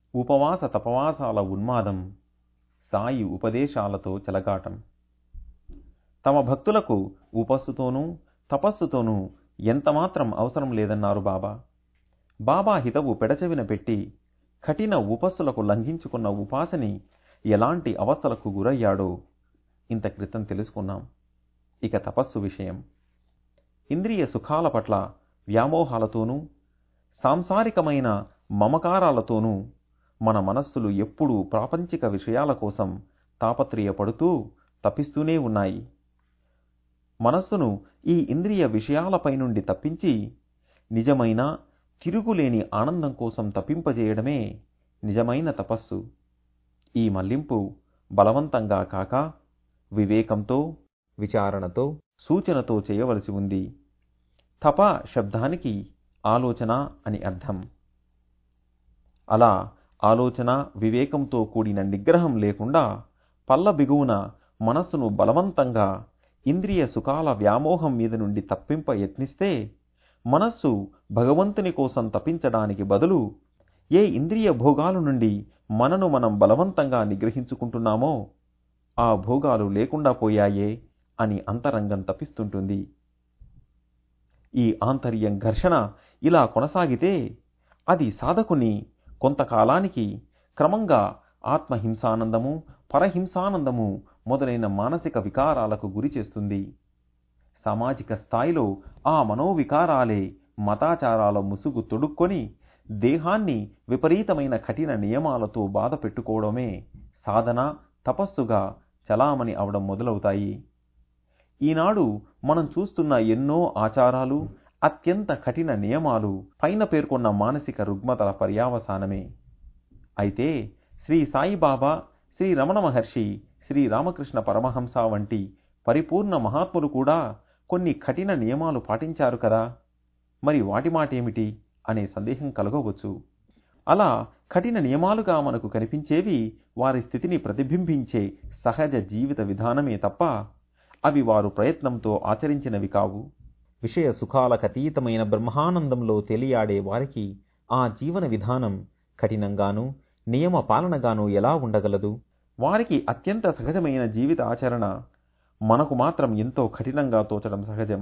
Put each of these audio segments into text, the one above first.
ఉపవాస తపవాసాల ఉన్మాదం సాయి ఉపదేశాలతో చెలగాటం తమ భక్తులకు ఉపస్సుతోనూ తపస్సుతోనూ ఎంతమాత్రం అవసరం లేదన్నారు బాబా బాబా హితవు పెడచెవిన పెట్టి కఠిన ఉపస్సులకు లంఘించుకున్న ఉపాసని ఎలాంటి అవస్థలకు గురయ్యాడో ఇంత క్రితం తెలుసుకున్నాం ఇక తపస్సు విషయం ఇంద్రియ సుఖాల పట్ల వ్యామోహాలతోనూ సాంసారికమైన మమకారాలతోనూ మన మనస్సులు ఎప్పుడూ ప్రాపంచిక విషయాల కోసం తాపత్రయపడుతూ తప్పిస్తూనే ఉన్నాయి మనస్సును ఈ ఇంద్రియ విషయాలపై నుండి తప్పించి నిజమైన తిరుగులేని ఆనందం కోసం తప్పింపజేయడమే నిజమైన తపస్సు ఈ మళ్లింపు బలవంతంగా కాక వివేకంతో విచారణతో సూచనతో చేయవలసి ఉంది తప శబ్దానికి ఆలోచన అని అర్థం అలా ఆలోచన వివేకంతో కూడిన నిగ్రహం లేకుండా పల్ల బిగువున మనస్సును బలవంతంగా ఇంద్రియ సుఖాల వ్యామోహం మీద నుండి తప్పింప యత్నిస్తే మనస్సు భగవంతుని కోసం తప్పించడానికి బదులు ఏ ఇంద్రియ భోగాల నుండి మనను మనం బలవంతంగా నిగ్రహించుకుంటున్నామో ఆ భోగాలు లేకుండా పోయాయే అని అంతరంగం తప్పిస్తుంటుంది ఈ ఆంతర్యం ఘర్షణ ఇలా కొనసాగితే అది సాధకుని కొంతకాలానికి క్రమంగా ఆత్మహింసానందము పరహింసానందము మొదలైన మానసిక వికారాలకు గురి చేస్తుంది సామాజిక స్థాయిలో ఆ మనోవికారాలే మతాచారాల ముసుగు తొడుక్కొని దేహాన్ని విపరీతమైన కఠిన నియమాలతో బాధ పెట్టుకోవడమే సాధన తపస్సుగా చలామణి అవడం మొదలవుతాయి ఈనాడు మనం చూస్తున్న ఎన్నో ఆచారాలు అత్యంత కఠిన నియమాలు పైన పేర్కొన్న మానసిక రుగ్మతల పర్యావసానమే అయితే శ్రీ సాయిబాబా శ్రీ రమణ మహర్షి శ్రీ రామకృష్ణ పరమహంస వంటి పరిపూర్ణ మహాత్ములు కూడా కొన్ని కఠిన నియమాలు పాటించారు కదా మరి వాటి మాటేమిటి అనే సందేహం కలగవచ్చు అలా కఠిన నియమాలుగా మనకు కనిపించేవి వారి స్థితిని ప్రతిబింబించే సహజ జీవిత విధానమే తప్ప అవి వారు ప్రయత్నంతో ఆచరించినవి కావు విషయ సుఖాలకతీతమైన బ్రహ్మానందంలో తేలియాడే వారికి ఆ జీవన విధానం కఠినంగానూ నియమ పాలనగానూ ఎలా ఉండగలదు వారికి అత్యంత సహజమైన జీవిత ఆచరణ మనకు మాత్రం ఎంతో కఠినంగా తోచడం సహజం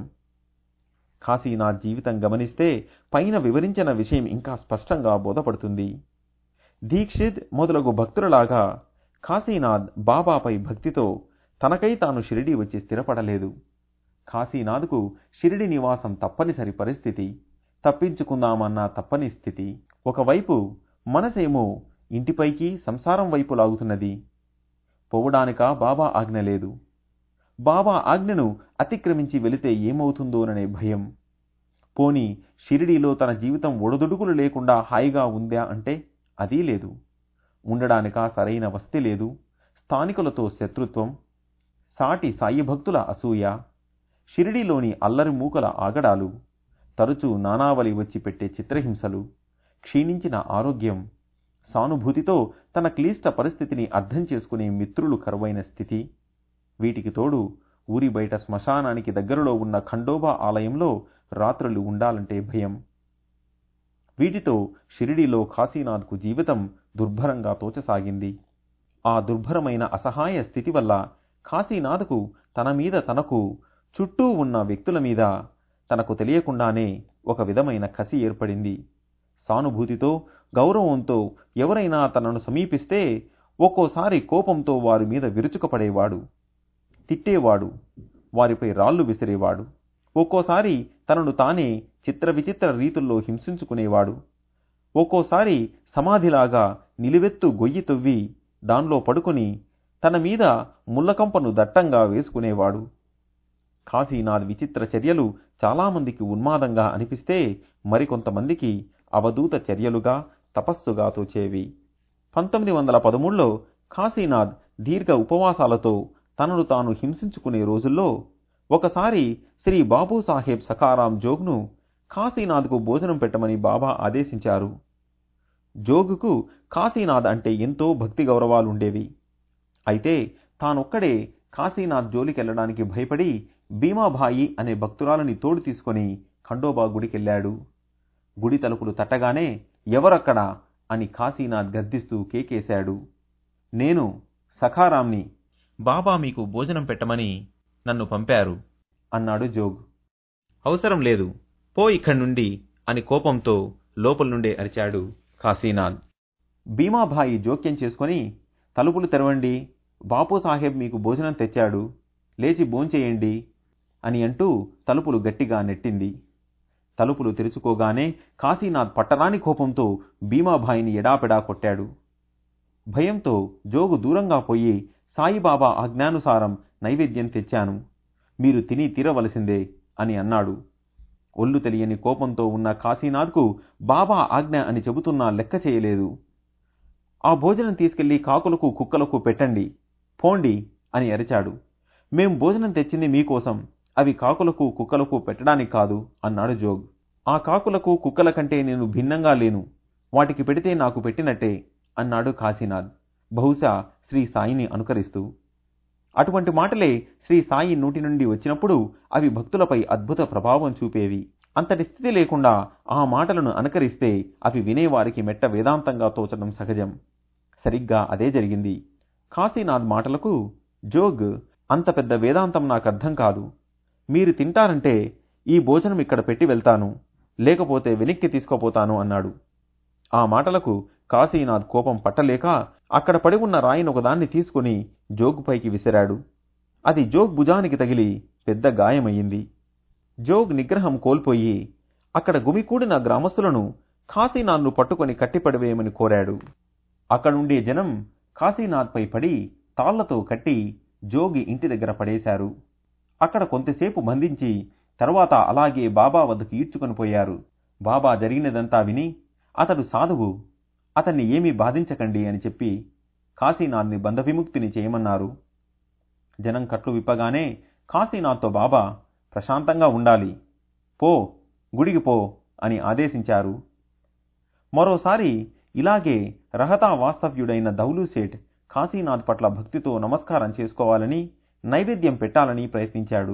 కాశీనాథ్ జీవితం గమనిస్తే పైన వివరించిన విషయం ఇంకా స్పష్టంగా బోధపడుతుంది దీక్షిత్ మొదలగు భక్తులలాగా కాశీనాథ్ బాబాపై భక్తితో తనకై తాను షిరిడి వచ్చి స్థిరపడలేదు కాశీనాథ్కు షిరిడి నివాసం తప్పనిసరి పరిస్థితి తప్పించుకుందామన్న తప్పని స్థితి ఒకవైపు మనసేమో ఇంటిపైకి సంసారం వైపు లాగుతున్నది పోవడానిక బాబా ఆజ్ఞ లేదు బాబా ఆజ్ఞను అతిక్రమించి వెళితే ఏమవుతుందోననే భయం పోని షిరిడీలో తన జీవితం ఒడదుడుకులు లేకుండా హాయిగా ఉందా అంటే అదీ లేదు ఉండడానిక సరైన వస్తి లేదు స్థానికులతో శత్రుత్వం సాటి సాయి భక్తుల అసూయ షిరిడీలోని అల్లరి మూకల ఆగడాలు తరచూ నానావలి వచ్చి పెట్టే చిత్రహింసలు క్షీణించిన ఆరోగ్యం సానుభూతితో తన క్లిష్ట పరిస్థితిని అర్థం చేసుకునే మిత్రులు కరువైన స్థితి వీటికి తోడు ఊరి బయట శ్మశానానికి దగ్గరలో ఉన్న ఖండోబా ఆలయంలో రాత్రులు ఉండాలంటే భయం వీటితో షిరిడీలో కాశీనాథ్కు జీవితం దుర్భరంగా తోచసాగింది ఆ దుర్భరమైన అసహాయ స్థితి వల్ల కాశీనాథ్కు తన మీద తనకు చుట్టూ ఉన్న వ్యక్తుల మీద తనకు తెలియకుండానే ఒక విధమైన కసి ఏర్పడింది సానుభూతితో గౌరవంతో ఎవరైనా తనను సమీపిస్తే ఒక్కోసారి కోపంతో వారి మీద విరుచుకపడేవాడు తిట్టేవాడు వారిపై రాళ్లు విసిరేవాడు ఒక్కోసారి తనను తానే చిత్ర విచిత్ర రీతుల్లో హింసించుకునేవాడు ఒక్కోసారి సమాధిలాగా నిలువెత్తు గొయ్యి తవ్వి దానిలో పడుకుని తన మీద ముళ్ళకంపను దట్టంగా వేసుకునేవాడు కాశీనాథ్ విచిత్ర చర్యలు చాలామందికి ఉన్మాదంగా అనిపిస్తే మరికొంతమందికి అవధూత చర్యలుగా తపస్సుగా తోచేవి పంతొమ్మిది వందల పదమూడులో కాశీనాథ్ దీర్ఘ ఉపవాసాలతో తనను తాను హింసించుకునే రోజుల్లో ఒకసారి శ్రీ బాబూ సాహెబ్ సకారాం జోగ్ను కాశీనాథ్కు భోజనం పెట్టమని బాబా ఆదేశించారు జోగుకు కాశీనాథ్ అంటే ఎంతో భక్తి గౌరవాలుండేవి అయితే తానొక్కడే కాశీనాథ్ జోలికెళ్లడానికి భయపడి భీమాభాయి అనే భక్తురాలని తోడు తీసుకొని ఖండోబా గుడికెళ్ళాడు గుడి తలుపులు తట్టగానే ఎవరక్కడ అని కాశీనాథ్ గద్దిస్తూ కేకేశాడు నేను సఖారాంని బాబా మీకు భోజనం పెట్టమని నన్ను పంపారు అన్నాడు జోగ్ అవసరం లేదు పో ఇక్కడి నుండి అని కోపంతో లోపల నుండే అరిచాడు కాశీనాథ్ భీమాభాయి జోక్యం చేసుకొని తలుపులు తెరవండి బాపు సాహెబ్ మీకు భోజనం తెచ్చాడు లేచి భోంచేయండి అని అంటూ తలుపులు గట్టిగా నెట్టింది తలుపులు తెరుచుకోగానే కాశీనాథ్ పట్టరాని కోపంతో భీమాభాయిని ఎడాపెడా కొట్టాడు భయంతో జోగు దూరంగా పోయి సాయిబాబా ఆజ్ఞానుసారం నైవేద్యం తెచ్చాను మీరు తిని తీరవలసిందే అని అన్నాడు ఒళ్ళు తెలియని కోపంతో ఉన్న కాశీనాథ్కు బాబా ఆజ్ఞ అని చెబుతున్నా లెక్క చేయలేదు ఆ భోజనం తీసుకెళ్లి కాకులకు కుక్కలకు పెట్టండి పోండి అని అరిచాడు మేం భోజనం తెచ్చింది మీకోసం అవి కాకులకు కుక్కలకు పెట్టడానికి కాదు అన్నాడు జోగ్ ఆ కాకులకు కుక్కల కంటే నేను భిన్నంగా లేను వాటికి పెడితే నాకు పెట్టినట్టే అన్నాడు కాశీనాథ్ బహుశా శ్రీ సాయిని అనుకరిస్తూ అటువంటి మాటలే శ్రీ సాయి నోటి నుండి వచ్చినప్పుడు అవి భక్తులపై అద్భుత ప్రభావం చూపేవి అంతటి స్థితి లేకుండా ఆ మాటలను అనుకరిస్తే అవి వినేవారికి మెట్ట వేదాంతంగా తోచడం సహజం సరిగ్గా అదే జరిగింది కాశీనాథ్ మాటలకు జోగ్ అంత పెద్ద వేదాంతం నాకు అర్థం కాదు మీరు తింటారంటే ఈ భోజనం ఇక్కడ పెట్టి వెళ్తాను లేకపోతే వెనక్కి తీసుకోపోతాను అన్నాడు ఆ మాటలకు కాశీనాథ్ కోపం పట్టలేక అక్కడ పడి ఉన్న రాయిని ఒకదాన్ని తీసుకుని జోగుపైకి విసిరాడు అది జోగ్ భుజానికి తగిలి పెద్ద గాయమయ్యింది జోగ్ నిగ్రహం కోల్పోయి అక్కడ గుమికూడిన గ్రామస్తులను కాశీనాథ్ను పట్టుకొని కట్టిపడివేయమని కోరాడు అక్కడుండే జనం కాశీనాథ్పై పడి తాళ్లతో కట్టి జోగి ఇంటి దగ్గర పడేశారు అక్కడ కొంతసేపు బంధించి తర్వాత అలాగే బాబా వద్దకు ఈడ్చుకొని పోయారు బాబా జరిగినదంతా విని అతడు సాధువు అతన్ని ఏమీ బాధించకండి అని చెప్పి కాశీనాథ్ని బంధవిముక్తిని చేయమన్నారు జనం కట్లు విప్పగానే కాశీనాథ్తో బాబా ప్రశాంతంగా ఉండాలి పో గుడికి పో అని ఆదేశించారు మరోసారి ఇలాగే రహతా వాస్తవ్యుడైన దౌలు సేఠ్ కాశీనాథ్ పట్ల భక్తితో నమస్కారం చేసుకోవాలని నైవేద్యం పెట్టాలని ప్రయత్నించాడు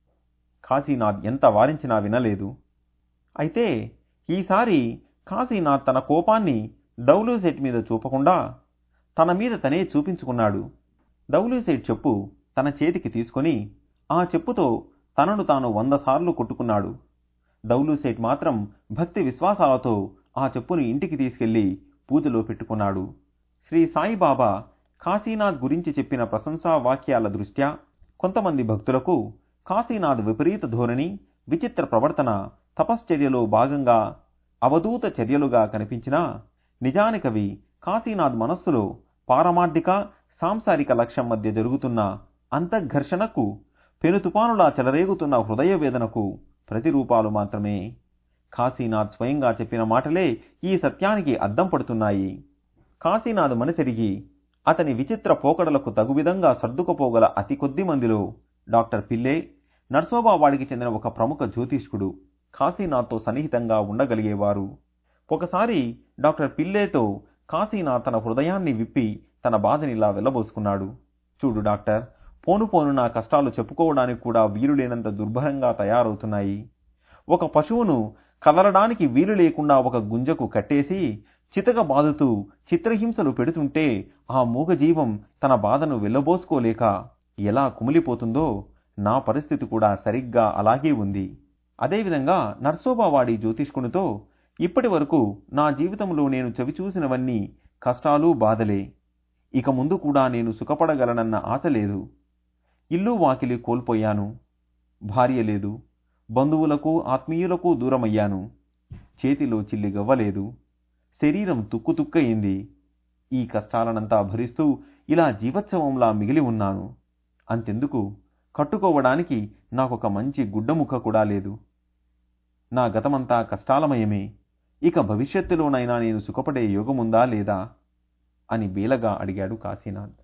కాశీనాథ్ ఎంత వారించినా వినలేదు అయితే ఈసారి కాశీనాథ్ తన కోపాన్ని దౌలు సేట్ మీద చూపకుండా తన మీద తనే చూపించుకున్నాడు దౌలు సేట్ చెప్పు తన చేతికి తీసుకొని ఆ చెప్పుతో తనను తాను వంద సార్లు కొట్టుకున్నాడు దౌలు సేట్ మాత్రం భక్తి విశ్వాసాలతో ఆ చెప్పును ఇంటికి తీసుకెళ్లి పూజలో పెట్టుకున్నాడు శ్రీ సాయిబాబా కాశీనాథ్ గురించి చెప్పిన ప్రశంసా వాక్యాల దృష్ట్యా కొంతమంది భక్తులకు కాశీనాథ్ విపరీత ధోరణి విచిత్ర ప్రవర్తన తపశ్చర్యలో భాగంగా అవధూత చర్యలుగా కనిపించినా నిజానికవి కాశీనాథ్ మనస్సులో పారమార్థిక సాంసారిక లక్ష్యం మధ్య జరుగుతున్న అంతఃఘర్షణకు పెనుతుపానులా చెలరేగుతున్న హృదయ వేదనకు ప్రతిరూపాలు మాత్రమే కాశీనాథ్ స్వయంగా చెప్పిన మాటలే ఈ సత్యానికి అద్దం పడుతున్నాయి కాశీనాథ్ మనసెరిగి అతని విచిత్ర పోకడలకు తగు విధంగా సర్దుకుపోగల అతి కొద్ది మందిలో డాక్టర్ పిల్లే నర్సోబావాడికి చెందిన ఒక ప్రముఖ జ్యోతిష్కుడు కాశీనాథ్తో సన్నిహితంగా ఉండగలిగేవారు ఒకసారి డాక్టర్ పిల్లేతో కాశీనాథ్ తన హృదయాన్ని విప్పి తన బాధనిలా వెళ్ళబోసుకున్నాడు చూడు డాక్టర్ పోను పోను నా కష్టాలు చెప్పుకోవడానికి కూడా వీలులేనంత దుర్భరంగా తయారవుతున్నాయి ఒక పశువును కదలడానికి వీలు లేకుండా ఒక గుంజకు కట్టేసి చితక బాదుతూ చిత్రహింసలు పెడుతుంటే ఆ మూగజీవం తన బాధను వెళ్ళబోసుకోలేక ఎలా కుమిలిపోతుందో నా పరిస్థితి కూడా సరిగ్గా అలాగే ఉంది అదేవిధంగా నర్సోబావాడి జ్యోతిష్కునితో ఇప్పటి వరకు నా జీవితంలో నేను చవిచూసినవన్నీ కష్టాలు బాధలే ఇక ముందు కూడా నేను సుఖపడగలనన్న ఆశ లేదు ఇల్లు వాకిలి కోల్పోయాను భార్య లేదు బంధువులకు ఆత్మీయులకు దూరమయ్యాను చేతిలో చిల్లి గవ్వలేదు శరీరం తుక్కుతుక్కయింది ఈ కష్టాలనంతా భరిస్తూ ఇలా జీవోత్సవంలా మిగిలి ఉన్నాను అంతెందుకు కట్టుకోవడానికి నాకొక మంచి గుడ్డముక్క కూడా లేదు నా గతమంతా కష్టాలమయమే ఇక భవిష్యత్తులోనైనా నేను సుఖపడే యోగముందా లేదా అని బేలగా అడిగాడు కాశీనాథ్